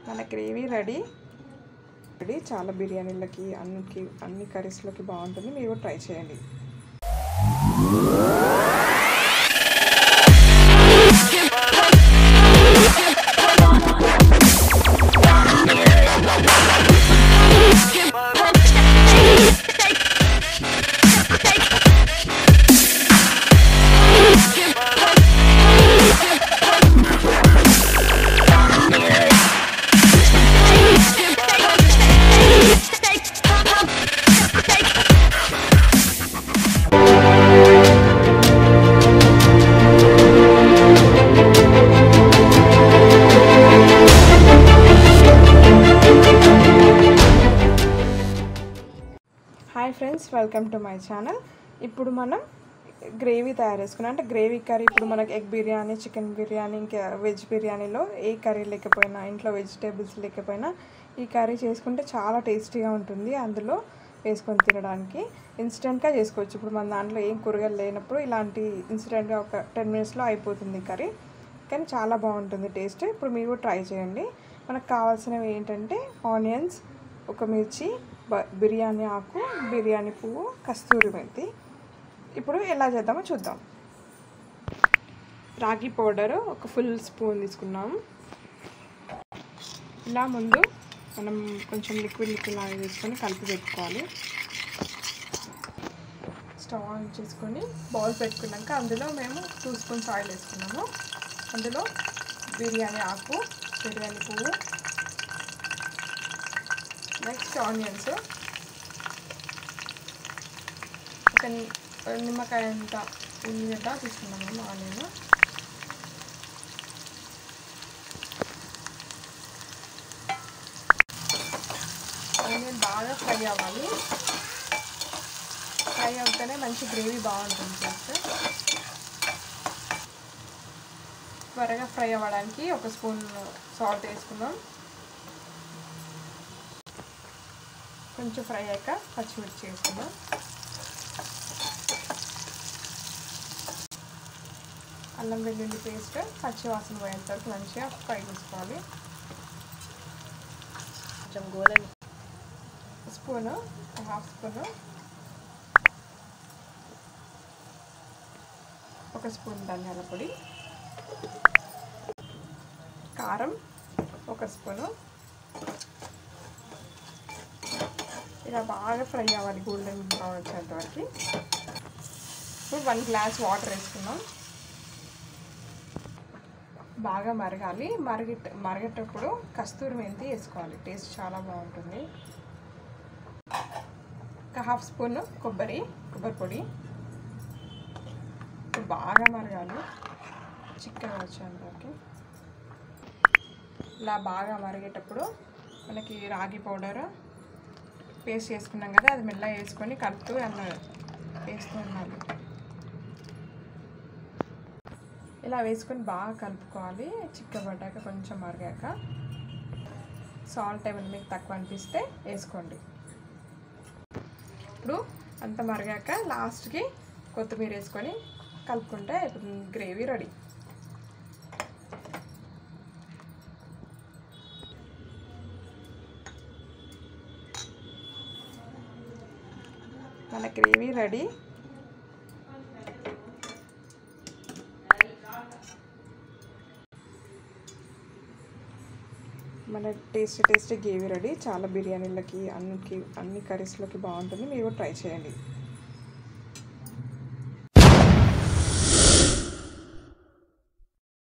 మన gravy ready ready చాలా బిర్యానీలకి అన్నికి అన్ని కర్రీస్లోకి బాగుంటుంది మీరు కూడా ట్రై చేయండి hi friends welcome to my channel ఇప్పుడు మనం గ్రేవీ తయారు చేసుకున్నాం అంటే గ్రేవీ కర్రీ ఇప్పుడు మనకి ఎగ్ బిర్యానీ చికెన్ బిర్యానీ ఇంకా వెజ్ బిర్యానీలో ఏ కర్రీ లేకపోయినా ఇంట్లో వెజిటేబుల్స్ లేకపోయినా ఈ కర్రీ చేసుకుంటే చాలా టేస్టీగా ఉంటుంది అందులో వేసుకొని తినడానికి ఇన్స్టెంట్గా చేసుకోవచ్చు ఇప్పుడు మన దాంట్లో ఏం కూరగాయలు లేనప్పుడు ఇలాంటి ఇన్స్టెంట్గా ఒక టెన్ మినిట్స్లో అయిపోతుంది కర్రీ కానీ చాలా బాగుంటుంది టేస్ట్ ఇప్పుడు మీరు కూడా ట్రై చేయండి మనకు కావాల్సినవి ఏంటంటే ఆనియన్స్ ఒక మిర్చి బ- బిర్యానీ ఆకు బిర్యానీ పువ్వు కస్తూరి మెంతి ఇప్పుడు ఎలా చేద్దామో చూద్దాం రాగి పౌడర్ ఒక ఫుల్ స్పూన్ తీసుకున్నాము ఇలా ముందు మనం కొంచెం లిక్విడ్ లిక్విడ్ లాగా తీసుకొని కలిపి పెట్టుకోవాలి స్టవ్ ఆన్ చేసుకొని బౌల్ పెట్టుకున్నాక అందులో మేము టూ స్పూన్స్ ఆయిల్ వేసుకున్నాము అందులో బిర్యానీ ఆకు బిర్యానీ పువ్వు నెక్స్ట్ ఆనియన్స్ ఒక ని- నిమ్మకాయ అంత ఉల్లిగడ్డ తీసుకున్నాము ఆనియన్ ఆనియన్ బాగా ఫ్రై అవ్వాలి ఫ్రై అవుతేనే మంచి గ్రేవీ బాగుంటుంది టేస్ట్ త్వరగా ఫ్రై అవ్వడానికి ఒక స్పూన్ సాల్ట్ వేసుకుందాం కొంచెం ఫ్రై అయ్యాక పచ్చిమిర్చి వేసుకుందాం అల్లం వెల్లుల్లి పేస్ట్ పచ్చి వాసన పోయేంత వరకు మంచిగా ఫ్రై చేసుకోవాలి కొంచెం గోలని స్పూను హాఫ్ స్పూను ఒక స్పూన్ ధనియాల పొడి కారం ఒక స్పూను ఇలా బాగా ఫ్రై అవ్వాలి గోల్డెన్ బ్రౌన్ వచ్చేంత వరకు ఇప్పుడు వన్ గ్లాస్ వాటర్ వేసుకుందాం బాగా మరగాలి మరిగి మరిగేటప్పుడు కస్తూరి మెంతి వేసుకోవాలి టేస్ట్ చాలా బాగుంటుంది ఒక హాఫ్ స్పూన్ కొబ్బరి కొబ్బరి పొడి ఇప్పుడు బాగా మరగాలి చిక్కగా వచ్చేంత వరకు ఇలా బాగా మరిగేటప్పుడు మనకి రాగి పౌడర్ పేస్ట్ చేసుకున్నాం కదా అది మెల్లగా వేసుకొని కలుపుతూ అన్న వేస్తూ ఉండాలి ఇలా వేసుకొని బాగా కలుపుకోవాలి చిక్కబడ్డాక కొంచెం మరిగాక సాల్ట్ ఏమైనా మీకు తక్కువ అనిపిస్తే వేసుకోండి ఇప్పుడు అంత మరిగాక లాస్ట్కి కొత్తిమీర వేసుకొని కలుపుకుంటే అయిపోతుంది గ్రేవీ రెడీ మన గ్రేవీ రెడీ మన టేస్ట్ టేస్ట్ గ్రేవీ రెడీ చాలా బిర్యానీలకి అన్నికి అన్ని కర్రీస్లోకి బాగుంటుంది మీరు కూడా ట్రై చేయండి